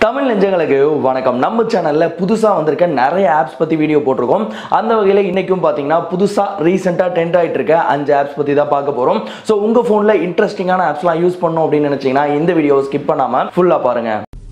தமிழ் நெஞ்சங்களுக்கு வணக்கம் நம்ம சேனல்ல புதுசா வந்திருக்க நிறைய ஆப்ஸ் பத்தி வீடியோ போட்டிருக்கோம் அந்த வகையில இன்னைக்கும் பாத்தீங்கன்னா புதுசா ரீசெண்டா ட்ரெண்ட் ஆயிட்டு இருக்க அஞ்சு ஆப்ஸ் பத்தி தான் பார்க்க போறோம் ஸோ உங்க போன்ல இன்ட்ரெஸ்டிங்கான ஆப்ஸ்லாம் யூஸ் பண்ணணும் அப்படின்னு நினைச்சீங்கன்னா இந்த வீடியோ ஸ்கிப் பண்ணாம ஃபுல்லா பாருங்க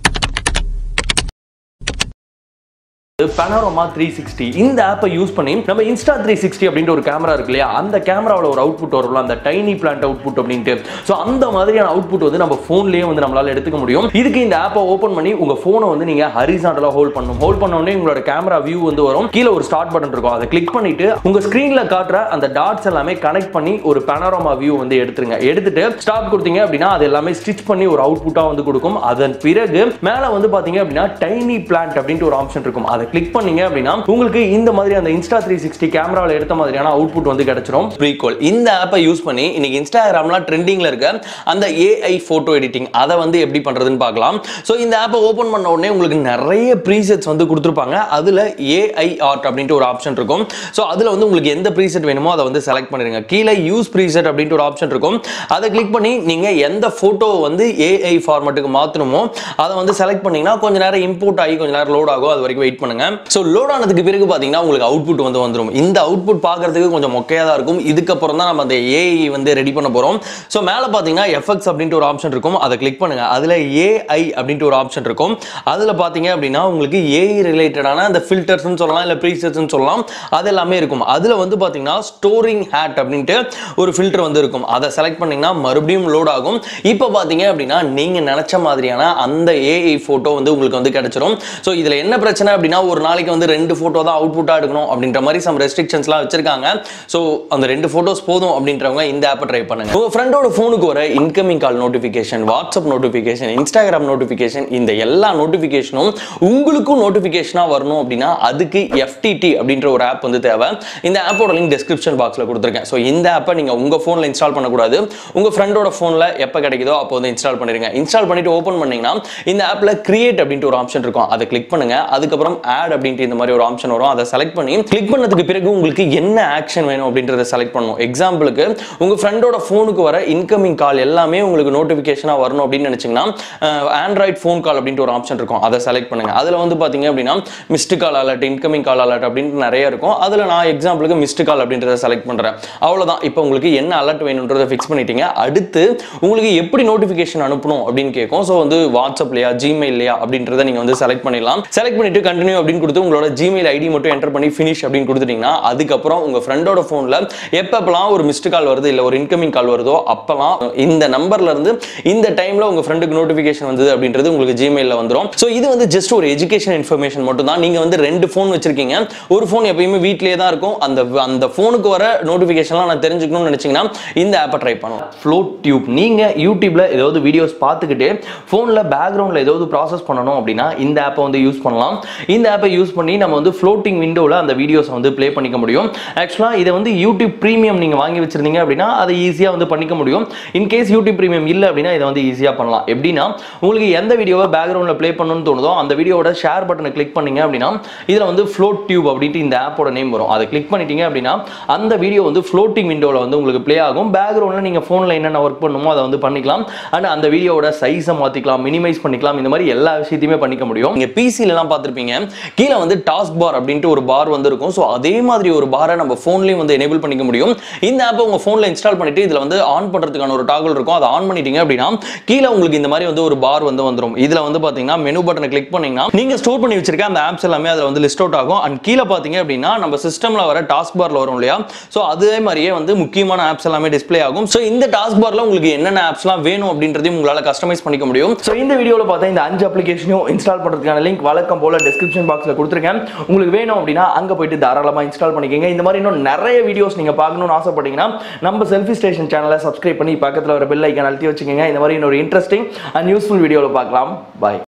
பனோரமா த்ரீ சிக்ஸ்டி இந்த ஆப்பை யூஸ் பண்ணி நம்ம இன்ஸ்டா த்ரீ சிக்ஸ்டி அப்படின்ற ஒரு கேமரா இருக்கு இல்லையா அந்த கேமராவில் ஒரு அவுட்புட் வரும்ல அந்த டைனி பிளான்ட் அவுட்புட் அப்படின்ட்டு ஸோ அந்த மாதிரியான அவுட்புட் வந்து நம்ம ஃபோன்லேயே வந்து நம்மளால எடுத்துக்க முடியும் இதுக்கு இந்த ஆப்பை ஓப்பன் பண்ணி உங்க ஃபோனை வந்து நீங்க ஹரிசாண்டலாக ஹோல்ட் பண்ணணும் ஹோல்ட் பண்ண உடனே உங்களோட கேமரா வியூ வந்து வரும் கீழே ஒரு ஸ்டார்ட் பட்டன் இருக்கும் அதை கிளிக் பண்ணிட்டு உங்க ஸ்க்ரீன்ல காட்டுற அந்த டாட்ஸ் எல்லாமே கனெக்ட் பண்ணி ஒரு பனோரமா வியூ வந்து எடுத்துருங்க எடுத்துட்டு ஸ்டார்ட் கொடுத்தீங்க அப்படின்னா அது எல்லாமே ஸ்டிச் பண்ணி ஒரு அவுட்புட்டா வந்து கொடுக்கும் அதன் பிறகு மேல வந்து பாத்தீங்க அப்படின்னா டைனி பிளான்ட் அப்படின்ட்டு ஒரு ஆப்ஷன் இருக்கும் அதை கிளிக் பண்ணீங்க அப்படின்னா உங்களுக்கு இந்த மாதிரி அந்த இன்ஸ்டா த்ரீ சிக்ஸ்டி கேமராவில் எடுத்த மாதிரியான அவுட்புட் வந்து கிடைச்சிரும் ப்ரீகால் இந்த ஆப்பை யூஸ் பண்ணி இன்னைக்கு இன்ஸ்டாகிராம்லாம் ட்ரெண்டிங்ல இருக்க அந்த ஏஐ போட்டோ எடிட்டிங் அதை வந்து எப்படி பண்றதுன்னு பார்க்கலாம் ஸோ இந்த ஆப்பை ஓப்பன் பண்ண உடனே உங்களுக்கு நிறைய ப்ரீசெட்ஸ் வந்து கொடுத்துருப்பாங்க அதுல ஏஐ ஆர்ட் அப்படின்ட்டு ஒரு ஆப்ஷன் இருக்கும் ஸோ அதுல வந்து உங்களுக்கு எந்த ப்ரீசெட் வேணுமோ அதை வந்து செலக்ட் பண்ணிடுங்க கீழே யூஸ் ப்ரீசெட் அப்படின்ட்டு ஒரு ஆப்ஷன் இருக்கும் அதை கிளிக் பண்ணி நீங்க எந்த போட்டோ வந்து ஏஐ ஃபார்மேட்டுக்கு மாற்றணுமோ அதை வந்து செலக்ட் பண்ணீங்கன்னா கொஞ்ச நேரம் இம்போர்ட் ஆகி கொஞ்ச நேரம் லோட் ஆகும் அது வரைக்கும் வெயிட் பண்ணுங்க ஸோ லோட் ஆனதுக்கு பிறகு பார்த்தீங்கன்னா உங்களுக்கு அவுட்புட் வந்து வந்துடும் இந்த அவுட்புட் பார்க்கறதுக்கு கொஞ்சம் மொக்கையாக தான் இருக்கும் இதுக்கப்புறம் தான் நம்ம அந்த ஏஐ வந்து ரெடி பண்ண போகிறோம் ஸோ மேலே பார்த்தீங்கன்னா எஃப்எக்ஸ் அப்படின்ட்டு ஒரு ஆப்ஷன் இருக்கும் அதை கிளிக் பண்ணுங்க அதில் ஏஐ அப்படின்ட்டு ஒரு ஆப்ஷன் இருக்கும் அதில் பார்த்தீங்க அப்படின்னா உங்களுக்கு ஏஐ ரிலேட்டடான அந்த ஃபில்டர்ஸ்னு சொல்லலாம் இல்லை ப்ரீசெட்ஸ்னு சொல்லலாம் அது எல்லாமே இருக்கும் அதில் வந்து பார்த்தீங்கன்னா ஸ்டோரிங் ஹேட் அப்படின்ட்டு ஒரு ஃபில்டர் வந்து இருக்கும் அதை செலக்ட் பண்ணீங்கன்னா மறுபடியும் லோட் ஆகும் இப்போ பார்த்தீங்க அப்படின்னா நீங்கள் நினச்ச மாதிரியான அந்த ஏஐ ஃபோட்டோ வந்து உங்களுக்கு வந்து கிடைச்சிரும் ஸோ இதில் என்ன பிரச்சனை அப்படின்னா ஒரு நாளைக்கு வந்து ரெண்டு ஃபோட்டோ தான் அவுட்புட்டாக எடுக்கணும் அப்படின்ற மாதிரி சம் ரெஸ்ட்ரிக்ஷன்ஸ்லாம் வச்சிருக்காங்க ஸோ அந்த ரெண்டு ஃபோட்டோஸ் போதும் அப்படின்றவங்க இந்த ஆப்பை ட்ரை பண்ணுங்க உங்கள் ஃப்ரெண்டோட ஃபோனுக்கு வர incoming call notification WhatsApp notification Instagram notification இந்த எல்லா நோட்டிஃபிகேஷனும் உங்களுக்கும் நோட்டிஃபிகேஷனாக வரணும் அப்படின்னா அதுக்கு எஃப்டிடி அப்படின்ற ஒரு ஆப் வந்து தேவை இந்த ஆப்போட லிங்க் டிஸ்கிரிப்ஷன் பாக்ஸில் கொடுத்துருக்கேன் ஸோ இந்த ஆப்பை நீங்கள் உங்கள் ஃபோனில் இன்ஸ்டால் பண்ணக்கூடாது உங்கள் ஃப்ரெண்டோட ஃபோனில் எப்போ கிடைக்குதோ அப்போ வந்து இன்ஸ்டால் பண்ணிடுங்க இன்ஸ்டால் பண்ணிட்டு ஓப்பன் பண்ணீங்கன்னா இந்த ஆப்பில் கிரியேட் அப்படின்ட்டு ஒரு ஆப்ஷன் இருக்கும் அதை கிளிக் பண்ணுங்க அதுக்கப்புறம் ஆட் அப்படின்ட்டு இந்த மாதிரி ஒரு ஆப்ஷன் வரும் அதை செலக்ட் பண்ணி கிளிக் பண்ணதுக்கு பிறகு உங்களுக்கு என்ன ஆக்ஷன் வேணும் அப்படின்றத செலக்ட் பண்ணணும் எக்ஸாம்பிளுக்கு உங்கள் ஃப்ரெண்டோட ஃபோனுக்கு வர இன்கமிங் கால் எல்லாமே உங்களுக்கு நோட்டிஃபிகேஷனாக வரணும் அப்படின்னு நினச்சிங்கன்னா ஆண்ட்ராய்ட் ஃபோன் கால் அப்படின்ட்டு ஒரு ஆப்ஷன் இருக்கும் அதை செலக்ட் பண்ணுங்க அதில் வந்து பார்த்தீங்க அப்படின்னா missed call alert incoming call alert அப்படின்ட்டு நிறைய இருக்கும் அதில் நான் எக்ஸாம்பிளுக்கு மிஸ்டு கால் அப்படின்றத செலக்ட் பண்ணுறேன் அவ்வளோதான் இப்போ உங்களுக்கு என்ன அலர்ட் வேணுன்றதை ஃபிக்ஸ் பண்ணிட்டீங்க அடுத்து உங்களுக்கு எப்படி நோட்டிஃபிகேஷன் அனுப்பணும் அப்படின்னு கேட்கும் ஸோ வந்து வாட்ஸ்அப்லையா ஜிமெயிலையா அப்படின்றத நீங்கள் வந்து செலக்ட் பண்ணிடலாம் செலக்ட் பண்ணிட்டு கண்டினியூ அப்படின்னு கொடுத்து உங்களோட ஜிமெயில் ஐடி மட்டும் என்டர் பண்ணி ஃபினிஷ் அப்படின்னு கொடுத்துட்டீங்கன்னா அதுக்கப்புறம் உங்கள் ஃப்ரெண்டோட ஃபோனில் எப்பப்பெல்லாம் ஒரு மிஸ்டு கால் வருது இல்லை ஒரு இன்கமிங் கால் வருதோ அப்போல்லாம் இந்த நம்பர்ல இருந்து இந்த டைமில் உங்கள் ஃப்ரெண்டுக்கு நோட்டிஃபிகேஷன் வந்தது அப்படின்றது உங்களுக்கு ஜிமெயிலில் வந்துடும் ஸோ இது வந்து ஜஸ்ட் ஒரு எஜுகேஷன் இன்ஃபர்மேஷன் மட்டும் தான் நீங்கள் வந்து ரெண்டு ஃபோன் வச்சிருக்கீங்க ஒரு ஃபோன் எப்பயுமே வீட்லேயே தான் இருக்கும் அந்த அந்த ஃபோனுக்கு வர நோட்டிஃபிகேஷன்லாம் நான் தெரிஞ்சுக்கணும்னு நினச்சிங்கன்னா இந்த ஆப்பை ட்ரை பண்ணுவோம் ஃப்ளோட் டியூப் நீங்கள் யூடியூப்ல ஏதாவது வீடியோஸ் பார்த்துக்கிட்டு ஃபோனில் பேக்ரவுண்டில் ஏதாவது ப்ராசஸ் பண்ணணும் அப்படின்னா இந்த ஆப்பை வந்து யூஸ் பண்ணலாம் இந்த ஆப்பை யூஸ் பண்ணி நம்ம வந்து ஃப்ளோட்டிங் விண்டோவில் அந்த வீடியோஸை வந்து ப்ளே பண்ணிக்க முடியும் ஆக்சுவலாக இதை வந்து யூடியூப் ப்ரீமியம் நீங்கள் வாங்கி வச்சிருந்தீங்க அப்படின்னா அதை ஈஸியாக வந்து பண்ணிக்க முடியும் இன்கேஸ் யூடியூப் ப்ரீமியம் இல்லை அப்படின்னா இதை வந்து ஈஸியாக பண்ணலாம் எப்படின்னா உங்களுக்கு எந்த வீடியோவை பேக்ரவுண்டில் ப்ளே பண்ணணும்னு தோணுதோ அந்த வீடியோவோட ஷேர் பட்டனை கிளிக் பண்ணீங்க அப்படின்னா இதில் வந்து ஃப்ளோட் டியூப் அப்படின்ட்டு இந்த ஆப்போட நேம் வரும் அதை கிளிக் பண்ணிட்டீங்க அப்படின்னா அந்த வீடியோ வந்து ஃப்ளோட்டிங் விண்டோவில் வந்து உங்களுக்கு ப்ளே ஆகும் பேக்ரவுண்டில் நீங்கள் ஃபோனில் என்னென்ன ஒர்க் பண்ணுமோ அதை வந்து பண்ணிக்கலாம் அண்ட் அந்த வீடியோவோட சைஸை மாற்றிக்கலாம் மினிமைஸ் பண்ணிக்கலாம் இந்த மாதிரி எல்லா விஷயத்தையுமே பண்ணிக்க முடியும் நீங்கள் பிசிலலாம் பார்த்துருப்பீங்க கீழே வந்து டாஸ்க் பார் அப்படின்ட்டு ஒரு பார் வந்து இருக்கும் ஸோ அதே மாதிரி ஒரு பாரை நம்ம ஃபோன்லேயும் வந்து எனேபிள் பண்ணிக்க முடியும் இந்த ஆப்பை உங்கள் ஃபோனில் இன்ஸ்டால் பண்ணிட்டு இதில் வந்து ஆன் பண்ணுறதுக்கான ஒரு டாகல் இருக்கும் அதை ஆன் பண்ணிட்டீங்க அப்படின்னா கீழே உங்களுக்கு இந்த மாதிரி வந்து ஒரு பார் வந்து வந்துடும் இதில் வந்து பார்த்தீங்கன்னா மெனு பட்டனை கிளிக் பண்ணீங்கன்னா நீங்கள் ஸ்டோர் பண்ணி வச்சிருக்க அந்த ஆப்ஸ் எல்லாமே அதில் வந்து லிஸ்ட் அவுட் ஆகும் அண்ட் கீழே பார்த்தீங்க அப்படின்னா நம்ம சிஸ்டமில் வர டாஸ்க் பார்ல வரும் இல்லையா ஸோ அதே மாதிரியே வந்து முக்கியமான ஆப்ஸ் எல்லாமே டிஸ்ப்ளே ஆகும் ஸோ இந்த டாஸ்க் பார்ல உங்களுக்கு என்னென்ன ஆப்ஸ்லாம் வேணும் அப்படின்றதையும் உங்களால் கஸ்டமைஸ் பண்ணிக்க முடியும் ஸோ இந்த வீடியோவில் பார்த்தா இந்த அஞ்சு அப்ளிகேஷனையும் இன்ஸ்டால் பண்ணுறதுக்கான லிங்க் வழக்கம் போல டிஸ்கிரிப்ஷன் பாக்ஸில் கொடுத்துருக்கேன் உங்களுக்கு வேணும் அப்படின்னா அங்கே போயிட்டு தாராளமாக இன்ஸ்டால் பண்ணிக்கங்க இந்த மாதிரி இன்னும் நிறைய வீடியோஸ் நீங்கள் பார்க்கணும்னு ஆசைப்பட்டீங்கன்னா நம்ம செல்ஃபி ஸ்டேஷன் சேனலை சப்ஸ்கிரைப் பண்ணி பக்கத்தில் ஒரு பெல் ஐக்கான் அழுத்தி வச்சுக்கோங்க இந்த மாதிரி இன்னொரு இன்ட்ரெஸ்டிங் அண்ட் யூஸ்ஃபுல் வீடியோவில் பார்க்கலாம் பாய்